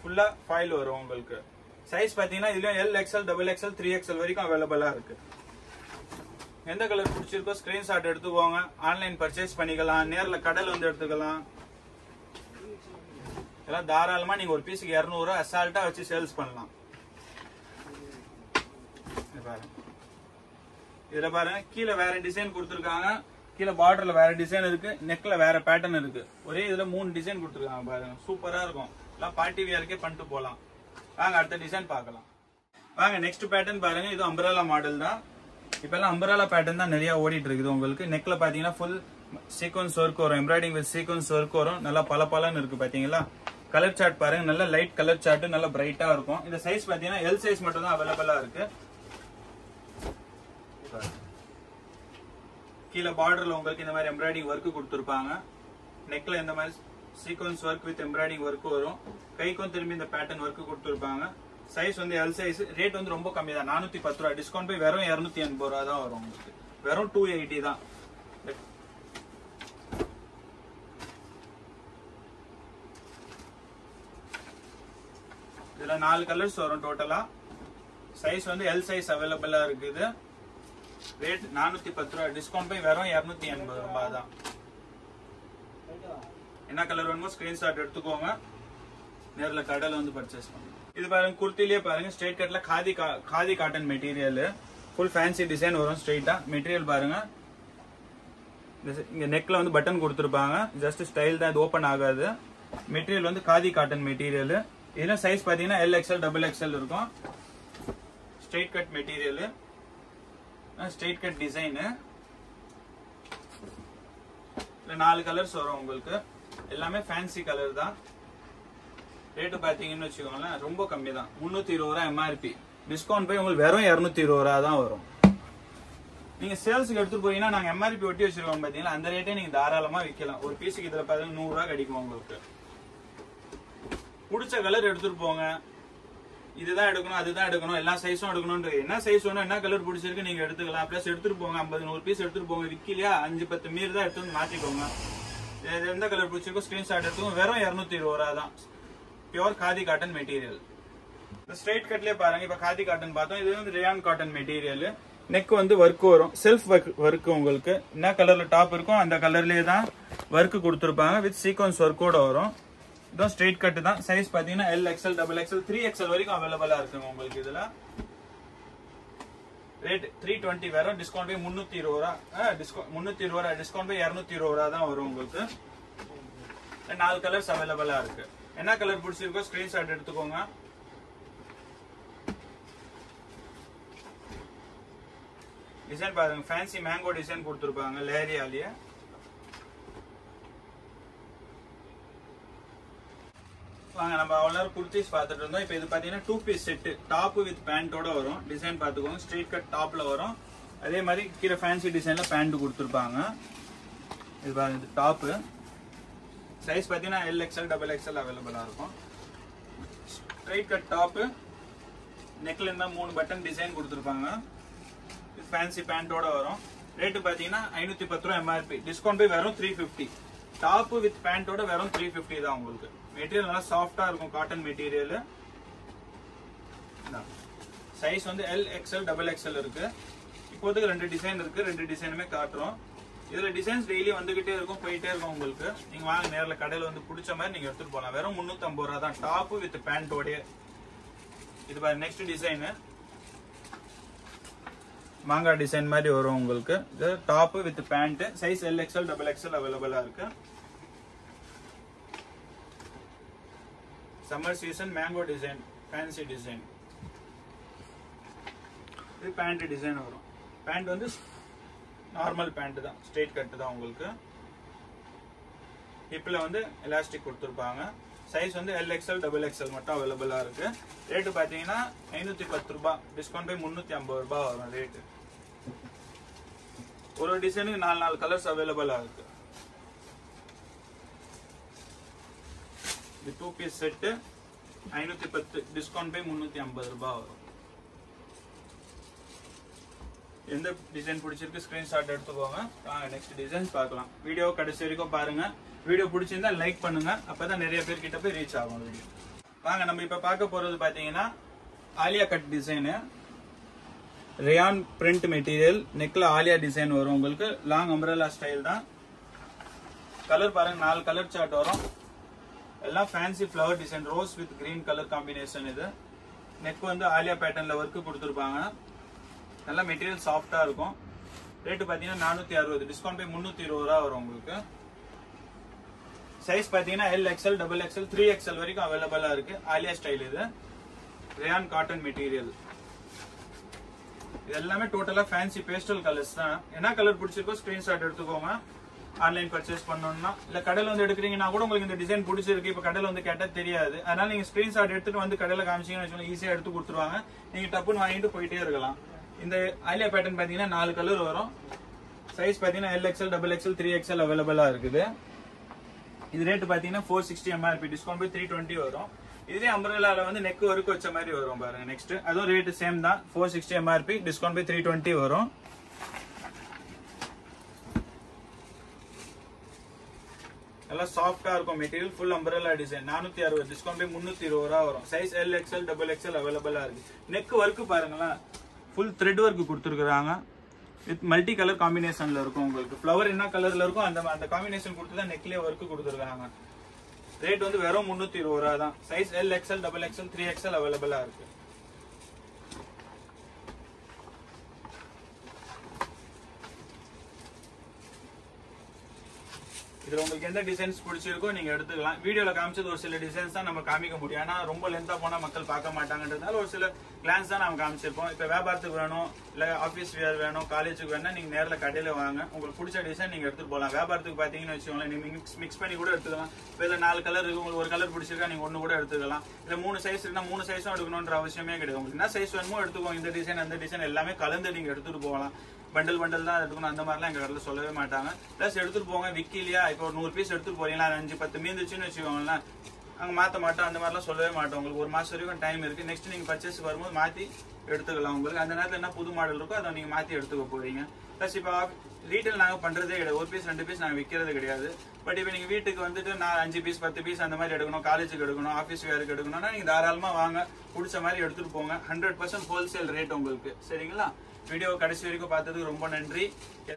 ஃபுல்லா ஃபாயில் வரும் உங்களுக்கு சைஸ் பாத்தீங்கன்னா இதுலயும் L XL double XL three XL வரைக்கும் அவைலபிளா இருக்கு எந்த கலர் பிடிச்சிருக்கோ ஸ்கிரீன்ஷாட் எடுத்துக்கோங்க ஆன்லைன் பர்ச்சேஸ் பண்ணிக்கலாம் நேர்ல கடையில் வந்து எடுத்துக்கலாம் இதெல்லாம் தாராளமா நீங்க ஒரு பீஸுக்கு இரநூறு அசால்ட்டா வச்சு சேல்ஸ் பண்ணலாம் இது பாருங்க இதுல பாருங்க கீழே வேற டிசைன் கொடுத்துருக்காங்க கீழே பார்டர்ல வேற டிசைன் இருக்கு நெக்ல வேற பேட்டர்ன் இருக்கு ஒரே இதுல மூணு டிசைன் கொடுத்துருக்காங்க பாருங்க சூப்பரா இருக்கும் எல்லாம் பார்ட்டி வியருக்கே பண்ணிட்டு போலாம் வாங்க அடுத்த டிசைன் பார்க்கலாம் வாங்க நெக்ஸ்ட் பேட்டர்ன் பாருங்க இது அம்பரலா மாடல் தான் இப்ப எல்லாம் அம்பரலா பேட்டர்ன் தான் நிறைய ஓடிட்டு இருக்குது உங்களுக்கு நெக்ல பாத்தீங்கன்னா ஃபுல் சீக்வன்ஸ் ஒர்க் வரும் எம்ப்ராய்டிங் வித் சீக்வன்ஸ் ஒர்க் வரும் நல்லா பல பலன்னு இருக்கு பாத்தீங்களா கலர் சார்ட் பாருங்க நல்ல லைட் கலர் சார்ட் நல்லா பிரைட்டா இருக்கும் இந்த சைஸ் பாத்தீங்கன்னா எல் சைஸ் மட்டும் தான் அவைலபிளா இருக்கு கீழே பார்டர்ல உங்களுக்கு இந்த மாதிரி எம்ப்ராய்டிங் ஒர்க் கொடுத்துருப்பாங்க நெக்ல இந்த மாதிரி sequins work with embroidering work வரும் கைக்கும் திரும்பி இந்த பேட்டர்ன் ஒர்க் கொடுத்துருப்பாங்க சைஸ் வந்து எல் சைஸ் ரேட் வந்து ரொம்ப கம்மி தான் நானூத்தி பத்து ரூபா டிஸ்கவுண்ட் போய் வெறும் இருநூத்தி எண்பது ரூபா தான் வரும் உங்களுக்கு வெறும் டூ எயிட்டி தான் இதுல நாலு கலர்ஸ் வரும் டோட்டலா சைஸ் வந்து எல் சைஸ் அவைலபிளா இருக்குது ரேட் நானூத்தி பத்து ரூபா டிஸ்கவுண்ட் போய் வெறும் இருநூத்தி எண்பது ரூபாய் தான் என்ன கலர் வேணுமோ ஸ்கிரீன்ஷாட் எடுத்துக்கோங்க நேர்ல கடையில வந்து பர்ச்சேஸ் பண்ணுங்க இது பாருங்க குர்த்திலேயே பாருங்க ஸ்ட்ரெயிட் கட்ல காதி கா- khadi cotton material full fancy design வரும் ஸ்ட்ரெயிட்டா மெட்டீரியல் பாருங்க இந்த- இங்க நெக்ல வந்து பட்டன் கொடுத்துருப்பாங்க ஜஸ்ட் ஸ்டைல் தான் இது ஓபன் ஆகாது மெட்டீரியல் வந்து காதி காட்டன் மெட்டீரியல் இதுல சைஸ் பாத்தீங்கன்னா எல் எக்ஸ்எல் டபுள் எக்ஸ்எல் இருக்கும் straight cut material straight cut design நாலு கலர்ஸ் வரும் உங்களுக்கு எல்லாமே ஃபேன்சி கலர் தான் ரேட்டு பாத்தீங்கன்னு வச்சுக்கோங்களேன் ரொம்ப கம்மி தான் முந்நூத்தி இருபது ரூபா எம்ஆர்பி டிஸ்கவுண்ட் போய் உங்களுக்கு வெறும் இருநூத்தி இருபது ரூபா தான் வரும் நீங்க சேல்ஸுக்கு எடுத்துட்டு போறீங்கன்னா நாங்க எம்ஆர்பி ஒட்டி வச்சிருக்கோம் பாத்தீங்களா அந்த ரேட்டே நீங்க தாராளமா விற்கலாம் ஒரு பீஸுக்கு இதுல பாத்தீங்கன்னா நூறு ரூபா கிடைக்கும் உங்களுக்கு பிடிச்ச கலர் எடுத்துட்டு போங்க இதுதான் எடுக்கணும் அதுதான் எடுக்கணும் எல்லா சைஸும் எடுக்கணும்ன்ற என்ன சைஸ் வேணும் என்ன கலர் பிடிச்சிருக்கு நீங்க எடுத்துக்கலாம் பிளஸ் எடுத்துட்டு போங்க ஐம்பது நூறு பீஸ் எடுத்துட்டு போங்க விக்கலையா அஞ்சு பத்து மீறி தான் எடுத்து வந்து மாத்திக்கோங்க இது எந்த கலர் பிடிச்சிருக்கோ ஸ்கிரீன்ஷாட் எடுத்துக்கோங்க வெறும் இருநூத்தி இருபது ரூபா தான் பியூர் காதி காட்டன் மெட்டீரியல் இந்த ஸ்ட்ரைட் கட்லயே பாருங்க இப்ப காதி காட்டன் பார்த்தோம் இது வந்து ரியான் காட்டன் மெட்டீரியல் நெக் வந்து ஒர்க் வரும் செல்ஃப் ஒர்க் ஒர்க் உங்களுக்கு என்ன கலர்ல டாப் இருக்கும் அந்த கலர்லயே தான் ஒர்க் கொடுத்துருப்பாங்க வித் சீக்வன்ஸ் ஒர்க்கோட வரும் இதுவும் ஸ்ட்ரெயிட் கட் தான் சைஸ் பாத்தீங்கன்னா L XL double XL three XL வரைக்கும் அவைலபிளா இருக்குங்க உங்களுக்கு இதுல ரேட் த்ரீ டுவெண்ட்டி வரும் டிஸ்கவுண்ட் போய் முன்னூத்தி இருபது ரூபா டிஸ்கவுண்ட் முன்னூத்தி இருபது ரூபா டிஸ்கவுண்ட் போய் இருநூத்தி இருபது ரூபா தான் வரும் உங்களுக்கு நாலு கலர்ஸ் அவைலபிளா இருக்கு என்ன கலர் பிடிச்சிருக்கோ ஸ்கிரீன்ஷாட் எடுத்துக்கோங்க டிசைன் பாருங்க ஃபேன்சி மேங்கோ டிசைன் கொடுத்துருப்பாங்க லேரியாலேயே வாங்க நம்ம அவ்வளோ நேரம் குர்த்திஸ் பார்த்துட்டு இருந்தோம் இப்போ இது பார்த்தீங்கன்னா two piece set top with பேண்ட்டோட வரும் டிசைன் பார்த்துக்கோங்க ஸ்ட்ரீட் கட் டாப்ல வரும் அதே மாதிரி கீழே ஃபேன்சி டிசைன்ல பேண்ட் கொடுத்துருப்பாங்க இது பாருங்க இது டாப்பு சைஸ் பார்த்தீங்கன்னா எல் எக்ஸ்எல் டபுள் எக்ஸ்எல் அவைலபிளாக இருக்கும் ஸ்ட்ரைட் கட் டாப்பு நெக்ல இருந்தால் மூணு பட்டன் டிசைன் கொடுத்துருப்பாங்க ஃபேன்சி பேண்டோட வரும் ரேட்டு பார்த்தீங்கன்னா ஐநூற்றி பத்து ரூபா எம்ஆர்பி டிஸ்கவுண்ட் போய் வெறும் த்ரீ ஃபிஃப்டி டாப்பு வித் பேண்டோட வெறும் த்ரீ ஃபிஃப்டி தான் உங்களுக்கு மெட்டீரியல் நல்லா சாஃப்டாக இருக்கும் காட்டன் மெட்டீரியல் சைஸ் வந்து எல் எக்ஸ்எல் டபுள் எக்ஸ்எல் இருக்கு இப்போதைக்கு ரெண்டு டிசைன் இருக்கு ரெண்டு டிசைனுமே காட்டுறோம் இதுல டிசைன்ஸ் டெய்லி வந்துகிட்டே இருக்கும் போயிட்டே இருக்கும் உங்களுக்கு நீங்க வாங்க நேர்ல கடையில வந்து பிடிச்ச மாதிரி நீங்க எடுத்துட்டு போகலாம் வெறும் 350 ரூபா தான் டாப் வித் பேண்டோட இது பாரு நெக்ஸ்ட் டிசைனு மாங்காய் டிசைன் மாதிரி வரும் உங்களுக்கு இது top with pant size L XL double XL அவைலபிளா இருக்கு summer season mango design fancy design இது பேண்ட் டிசைன் வரும் பேண்ட் வந்து நார்மல் பேண்ட் தான் ஸ்ட்ரெயிட் கட் தான் உங்களுக்கு ஹிப்பில் வந்து எலாஸ்டிக் கொடுத்துருப்பாங்க சைஸ் வந்து எல் எக்ஸ்எல் டபுள் எக்ஸ்எல் மட்டும் அவைலபிளாக இருக்கு ரேட்டு பார்த்தீங்கன்னா ஐநூற்றி பத்து ரூபாய் டிஸ்கவுண்ட் போய் முந்நூற்றி ஐம்பது ரூபாய் வரும் ரேட்டு ஒரு ஒரு டிசைனுக்கு நாலு நாலு கலர்ஸ் அவைலபிளாக இருக்கு இது டூ பீஸ் செட்டு ஐநூற்றி பத்து டிஸ்கவுண்ட் போய் முந்நூற்றி ஐம்பது ரூபாய் வரும் எந்த டிசைன் பிடிச்சிருக்கு ஸ்கிரீன்ஷாட் எடுத்துக்கோங்க வாங்க நெக்ஸ்ட் டிசைன்ஸ் பார்க்கலாம் வீடியோ கடைசி வரைக்கும் பாருங்க வீடியோ பிடிச்சிருந்தா லைக் பண்ணுங்க அப்பதான் நிறைய பேர் கிட்ட போய் ரீச் ஆகும் வீடியோ வாங்க நம்ம இப்ப பார்க்க போறது பாத்தீங்கன்னா Alia cut design rayon print material நெக்ல ஆலியா டிசைன் வரும் உங்களுக்கு லாங் அம்பரலா ஸ்டைல் தான் கலர் பாருங்க நாலு கலர் சார்ட் வரும் எல்லாம் fancy flower design rose with green colour combination இது நெக் வந்து ஆலியா பேட்டர்ன்ல ஒர்க் கொடுத்துருப்பாங்க நல்லா மெட்டீரியல் சாஃப்டா இருக்கும் ரேட்டு பாத்தீங்கன்னா நானூத்தி அறுபது டிஸ்கவுண்ட் போய் முன்னூத்தி இருபது ரூபா வரும் உங்களுக்கு சைஸ் பாத்தீங்கன்னா L XL double XL three XL வரைக்கும் அவைலபிளா இருக்கு ஆலியா ஸ்டைல் இது ரேயான் காட்டன் மெட்டீரியல் இது எல்லாமே டோட்டலா ஃபேன்சி பேஸ்டல் கலர்ஸ் தான் என்ன கலர் பிடிச்சிருக்கோ ஸ்கிரீன்ஷாட் எடுத்துக்கோங்க ஆன்லைன் பர்ச்சேஸ் பண்ணணும்னா இல்ல கடையில வந்து எடுக்கிறீங்கன்னா கூட உங்களுக்கு இந்த டிசைன் பிடிச்சிருக்கு இப்ப கடையில வந்து கேட்டா தெரியாது அதனால நீங்க ஸ்கிரீன்ஷாட் எடுத்துட்டு வந்து கடையில காமிச்சீங்கன்னு ஈஸியா எடுத்து கொடுத்துருவாங்க நீங்க டப்புன்னு வாங்கிட்டு போயிட்டே இருக்கலாம் இந்த ஆலியா பேட்டர்ன் பாத்தீங்கன்னா நாலு கலர் வரும் சைஸ் பாத்தீங்கன்னா L XL double XL three XL அவைலபிளா இருக்குது இது ரேட் பாத்தீங்கன்னா ஃபோர் சிக்ஸ்டி எம்ஆர்பி டிஸ்கவுண்ட் போய் த்ரீ டுவெண்ட்டி வரும் இதே அம்பரலால வந்து நெக் ஒர்க் வச்ச மாதிரி வரும் பாருங்க நெக்ஸ்ட் அதுவும் ரேட் சேம் தான் ஃபோர் சிக்ஸ்டி எம்ஆர்பி டிஸ்கவுண்ட் போய் த்ரீ டுவெண்ட்டி வரும் நல்லா சாஃப்டா இருக்கும் மெட்டீரியல் ஃபுல் அம்பரலா டிசைன் நானூத்தி அறுபது டிஸ்கவுண்ட் போய் முன்னூத்தி இருபது ரூபா வரும் size L XL double XL அவைலபிளா இருக்கு நெக் ஒர்க் பாருங்களேன் ஃபுல் த்ரெட் ஒர்க் கொடுத்துருக்காங்க வித் மல்டி கலர் காம்பினேஷன்ல இருக்கும் உங்களுக்கு ஃப்ளவர் என்ன கலர்ல இருக்கும் அந்த அந்த காம்பினேஷன் கொடுத்து தான் நெக்லேயே ஒர்க் கொடுத்துருக்காங்க ரேட் வந்து வெறும் முன்னூத்தி இருபது ரூபா தான் size L XL double XL three XL அவைலபிளா இருக்கு இதுல உங்களுக்கு எந்த டிசைன்ஸ் பிடிச்சிருக்கோ நீங்க எடுத்துக்கலாம் வீடியோல காமிச்சது ஒரு சில டிசைன்ஸ் தான் நம்ம காமிக்க முடியும் ஏன்னா ரொம்ப லென்த்தா போனா மக்கள் பார்க்க மாட்டாங்கன்றதுனால ஒரு சில கிளான்ஸ் தான் நம்ம காமிச்சிருப்போம் இப்ப வியாபாரத்துக்கு வேணும் இல்ல ஆபீஸ் வேர் வேணும் காலேஜுக்கு வேணா நீங்க நேர்ல கடையில வாங்க உங்களுக்கு பிடிச்ச டிசைன் நீங்க எடுத்துட்டு போகலாம் வியாபாரத்துக்கு பாத்தீங்கன்னு வச்சுக்கோங்களேன் நீங்க மிக்ஸ் மிக்ஸ் பண்ணி கூட எடுத்துக்கலாம் இப்ப இதுல நாலு கலர் இருக்கு உங்களுக்கு ஒரு கலர் பிடிச்சிருக்கா நீங்க ஒண்ணு கூட எடுத்துக்கலாம் இல்ல மூணு சைஸ் இருக்குன்னா மூணு சைஸும் எடுக்கணும்ன்ற அவசியமே கிடையாது உங்களுக்கு என்ன சைஸ் வேணுமோ எடுத்துக்கோங்க இந்த டிசைன் அந்த டிசைன் எல்லாமே கலந்து நீங்க எடுத்துட்டு போகலாம் பண்டல் பண்டல் தான் எடுக்கணும் அந்த மாதிரிலாம் எங்க கடையில் சொல்லவே மாட்டாங்க ப்ளஸ் எடுத்துட்டு போங்க விக்கிலியா இப்போ ஒரு நூறு பீஸ் எடுத்துட்டு போறீங்களா அது அஞ்சு பத்து மீந்துச்சுன்னு வச்சுக்கோங்களேன் அங்க மாத்த மாட்டோம் அந்த மாதிரிலாம் சொல்லவே மாட்டோம் உங்களுக்கு ஒரு மாசம் வரைக்கும் டைம் இருக்கு நெக்ஸ்ட் நீங்க பர்ச்சேஸ் வரும்போது மாத்தி எடுத்துக்கலாம் உங்களுக்கு அந்த நேரத்தில் என்ன புது மாடல் இருக்கோ அதை நீங்க மாத்தி எடுத்துக்க போறீங்க ப்ளஸ் இப்போ ரீட்டைல் நாங்க பண்றதே கிடையாது ஒரு பீஸ் ரெண்டு பீஸ் நாங்க விற்கிறது கிடையாது பட் இப்போ நீங்க வீட்டுக்கு வந்துட்டு நான் அஞ்சு பீஸ் பத்து பீஸ் அந்த மாதிரி எடுக்கணும் காலேஜுக்கு எடுக்கணும் ஆஃபீஸ் வேருக்கு எடுக்கணும்னா நீங்க தாராளமா வாங்க பிடிச்ச மாதிரி எடுத்துட்டு போங்க ஹண்ட்ரட் பர்சன்ட் ஹோல்சேல் ரேட் உங்களுக்கு சரிங்களா வீடியோ கடைசி வரைக்கும் பார்த்ததுக்கு ரொம்ப நன்றி